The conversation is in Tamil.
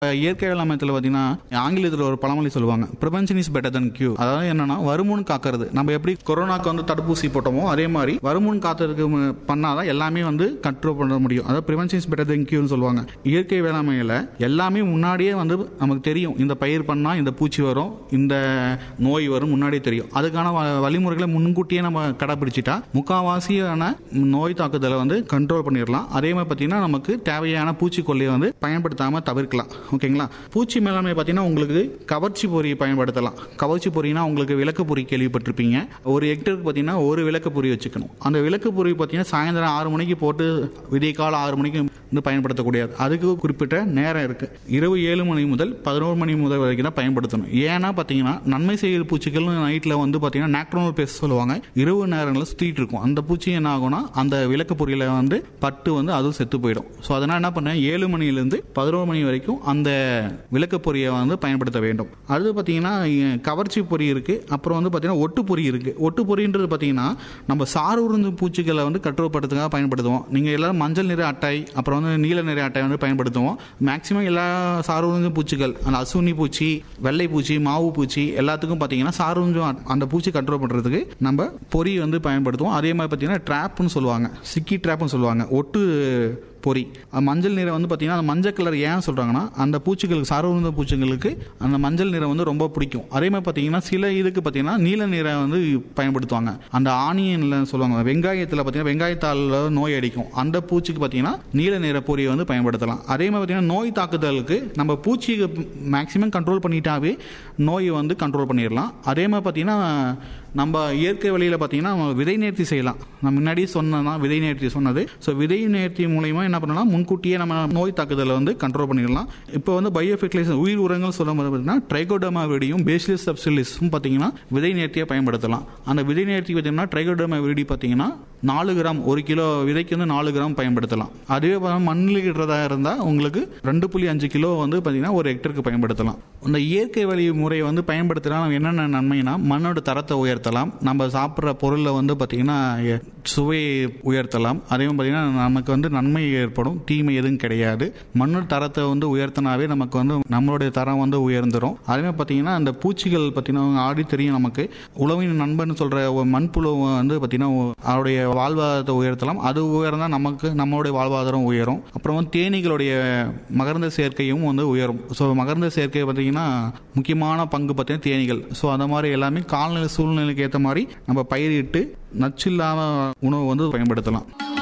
இயற்கை வேளாண்மையத்தில் பார்த்தீங்கன்னா ஆங்கிலத்தில் ஒரு பழமொழி சொல்லுவாங்க prevention is better than cure அதாவது என்னன்னா வருமுன் காக்கிறது நம்ம எப்படி கொரோனாக்கு வந்து தடுப்பூசி போட்டோமோ அதே மாதிரி வருமுன் காத்ததுக்கு மு- பண்ணாதான் எல்லாமே வந்து கண்ட்ரோல் பண்ண முடியும் அதாவது ப்ரிவென்ஷன் இஸ் பெட்டர் தன் கியூன்னு சொல்லுவாங்க இயற்கை வேளாண்மையில் எல்லாமே முன்னாடியே வந்து நமக்கு தெரியும் இந்த பயிர் பண்ணால் இந்த பூச்சி வரும் இந்த நோய் வரும் முன்னாடியே தெரியும் அதுக்கான வ- வழிமுறைகளை முன்கூட்டியே நம்ம கடைபிடிச்சிட்டா முக்காவாசியான நோய் தாக்குதலை வந்து கண்ட்ரோல் பண்ணிடலாம் அதே மாதிரி பார்த்தீங்கன்னா நமக்கு தேவையான பூச்சிக்கொல்லியை வந்து பயன்படுத்தாமல் தவிர்க்கலாம் ஓகேங்களா பூச்சி மேலாண்மை பார்த்தீங்கன்னா உங்களுக்கு கவர்ச்சி பொறி பயன்படுத்தலாம் கவர்ச்சி பொறினா உங்களுக்கு விளக்கு பொறி கேள்விப்பட்டிருப்பீங்க ஒரு ஹெக்டருக்கு பார்த்தீங்கன்னா ஒரு விளக்கு பொறி வச்சுக்கணும் அந்த விளக்கு பொறி பார்த்தீங்கன்னா சாயந்தரம் ஆறு மணிக்கு போட்டு விடிய காலம் ஆறு மணிக்கு வந்து பயன்படுத்தக்கூடாது அதுக்கு குறிப்பிட்ட நேரம் இருக்கு இரவு ஏழு மணி முதல் பதினோரு மணி முதல் வரைக்கும் தான் பயன்படுத்தணும் ஏன்னா பார்த்தீங்கன்னா நன்மை செய்கிற பூச்சிகள் நைட்டில் வந்து பார்த்தீங்கன்னா நாக்ட்ரோனல் பேஸ்ட் சொல்லுவாங்க இரவு நேரங்களில் சுற்றிட்டு இருக்கும் அந்த பூச்சி என்ன ஆகும்னா அந்த விளக்கு பொறியில வந்து பட்டு வந்து அதுவும் செத்து போயிடும் ஸோ அதனால் என்ன பண்ணேன் ஏழு மணிலேருந்து பதினோரு மணி வரைக்கும் அந்த விளக்கு பொறியை வந்து பயன்படுத்த வேண்டும் அது பார்த்தீங்கன்னா இ- கவர்ச்சி பொறி இருக்கு அப்புறம் வந்து பார்த்தீங்கன்னா ஒட்டு பொறி இருக்கு ஒட்டு பொறின்றது பார்த்தீங்கன்னா நம்ம சார் உருந்து பூச்சிகளை வந்து கட்டுப்படுத்துக்காக பயன்படுத்துவோம் நீங்கள் எல்லாரும் மஞ்சள் நிற அட்டை அப்புறம் வந்து நீல நிற அட்டை வந்து பயன்படுத்துவோம் மேக்ஸிமம் எல்லா சார் உருந்து பூச்சிகள் அந்த அசுனி பூச்சி வெள்ளை பூச்சி மாவு பூச்சி எல்லாத்துக்கும் பார்த்தீங்கன்னா சார் உறிஞ்சும் அந்த பூச்சி கண்ட்ரோல் பண்ணுறதுக்கு நம்ம பொறி வந்து பயன்படுத்துவோம் அதே மாதிரி பார்த்தீங்கன்னா ட்ராப்னு சொல்லுவாங்க சிக்கி ட்ராப்னு சொல்லுவாங்க ஒட்டு பொறி அது மஞ்சள் நிறம் வந்து பார்த்தீங்கன்னா அந்த மஞ்சள் கலர் ஏன் சொல்கிறாங்கன்னா அந்த பூச்சிகளுக்கு சார்ந்த பூச்சிகளுக்கு அந்த மஞ்சள் நிறம் வந்து ரொம்ப பிடிக்கும் அதே மாதிரி பார்த்தீங்கன்னா சில இதுக்கு பார்த்தீங்கன்னா நீல நிறம் வந்து பயன்படுத்துவாங்க அந்த ஆனியன்ல சொல்லுவாங்க வெங்காயத்தில் பார்த்தீங்கன்னா வெங்காயத்தால நோய் அடிக்கும் அந்த பூச்சிக்கு பார்த்தீங்கன்னா நீல நிற பொரியை வந்து பயன்படுத்தலாம் அதே மாதிரி பார்த்தீங்கன்னா நோய் தாக்குதலுக்கு நம்ம பூச்சியை மேக்ஸிமம் கண்ட்ரோல் பண்ணிட்டாவே நோயை வந்து கண்ட்ரோல் பண்ணிடலாம் அதே மாதிரி பார்த்தீங்கன்னா நம்ம இயற்கை வழியில் பார்த்தீங்கன்னா நம்ம விதை நேர்த்தி செய்யலாம் நான் முன்னாடியே சொன்னதான் விதை நேர்த்தி சொன்னது ஸோ விதை நேர்த்தி மூலயமா என்ன பண்ணலாம் முன்கூட்டியே நம்ம நோய் தாக்குதலை வந்து கண்ட்ரோல் பண்ணிடலாம் இப்போ வந்து பயோ ஃபெர்டிலைசர் உயிர் உரங்கள் சொல்லும்போது பார்த்தீங்கன்னா ட்ரைகோடமா விடியும் பேசிலிஸ் சப்சிலிஸும் பார்த்தீங்கன்னா விதை நேர்த்தியை பயன்படுத்தலாம் அந்த விதை நேர்த்தி பார்த்தீங்கன்னா ட்ரைகோடமா விடி பார்த்தீங்கன்னா நாலு கிராம் ஒரு கிலோ விதைக்கு வந்து நாலு கிராம் பயன்படுத்தலாம் அதுவே பார்த்தா மண்ணில் இடுறதா இருந்தால் உங்களுக்கு ரெண்டு புள்ளி அஞ்சு கிலோ வந்து பார்த்தீங்கன்னா ஒரு ஹெக்டருக்கு பயன்படுத்தலாம் இந்த இயற்கை வழி முறையை வந்து பயன்படுத்தினா நம்ம என்னென்ன நன்மைனா மண்ணோட தரத்தை உயர்த்தலாம் நம்ம சாப்பிட்ற பொருளை வந்து பார்த்தீங்கன்னா எ- சுவையை உயர்த்தலாம் அதே மாதிரி பார்த்தீங்கன்னா நமக்கு வந்து நன்மை ஏற்படும் தீமை எதுவும் கிடையாது மண்ணோட தரத்தை வந்து உயர்த்தினாவே நமக்கு வந்து நம்மளுடைய தரம் வந்து உயர்ந்துரும் அதே மாதிரி பார்த்தீங்கன்னா அந்த பூச்சிகள் பார்த்தீங்கன்னா ஆடி தெரியும் நமக்கு உழவின் நண்பன் சொல்கிற மண்புழு வந்து பார்த்தீங்கன்னா அதோடைய வாழ்வாதாரத்தை உயர்த்தலாம் அது உயர்ந்தால் நமக்கு நம்மளுடைய வாழ்வாதாரம் உயரும் அப்புறம் வந்து தேனீகளுடைய மகரந்த சேர்க்கையும் வந்து உயரும் ஸோ மகரந்த சேர்க்கை பார்த்தீங்கன்னா முக்கியமான பங்கு பார்த்தீங்கன்னா தேனீகள் ஸோ அந்த மாதிரி எல்லாமே காலநிலை சூழ்நிலைக்கு ஏற்ற மாதிரி நம்ம பயிரிட்டு நச்சில்லாத உணவு வந்து பயன்படுத்தலாம்